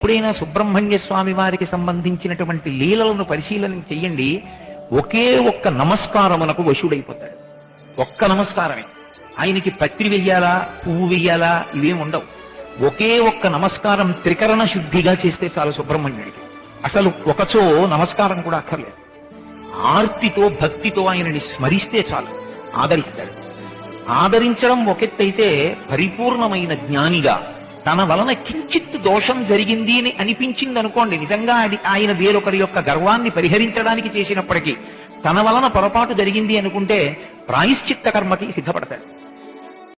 ఎప్పుడైనా సుబ్రహ్మణ్య స్వామి వారికి సంబంధించినటువంటి లీలలను పరిశీలన చెయ్యండి ఒకే ఒక్క నమస్కారమునకు వశుడైపోతాడు ఒక్క నమస్కారమే ఆయనకి పత్రి వెయ్యాలా పువ్వు వెయ్యాలా ఇవేం ఉండవు ఒకే ఒక్క నమస్కారం త్రికరణ శుద్ధిగా చేస్తే చాలు సుబ్రహ్మణ్యుడికి అసలు ఒకచో నమస్కారం కూడా అక్కర్లేదు ఆర్తితో భక్తితో ఆయనని స్మరిస్తే చాలు ఆదరిస్తాడు ఆదరించడం ఒకెత్తైతే పరిపూర్ణమైన జ్ఞానిగా తన వలన కించిత్ దోషం జరిగింది అని అనిపించింది అనుకోండి నిజంగా అది ఆయన వేరొకరి యొక్క గర్వాన్ని పరిహరించడానికి చేసినప్పటికీ తన వలన పొరపాటు జరిగింది అనుకుంటే ప్రాయశ్చిత్త కర్మకి సిద్ధపడతాడు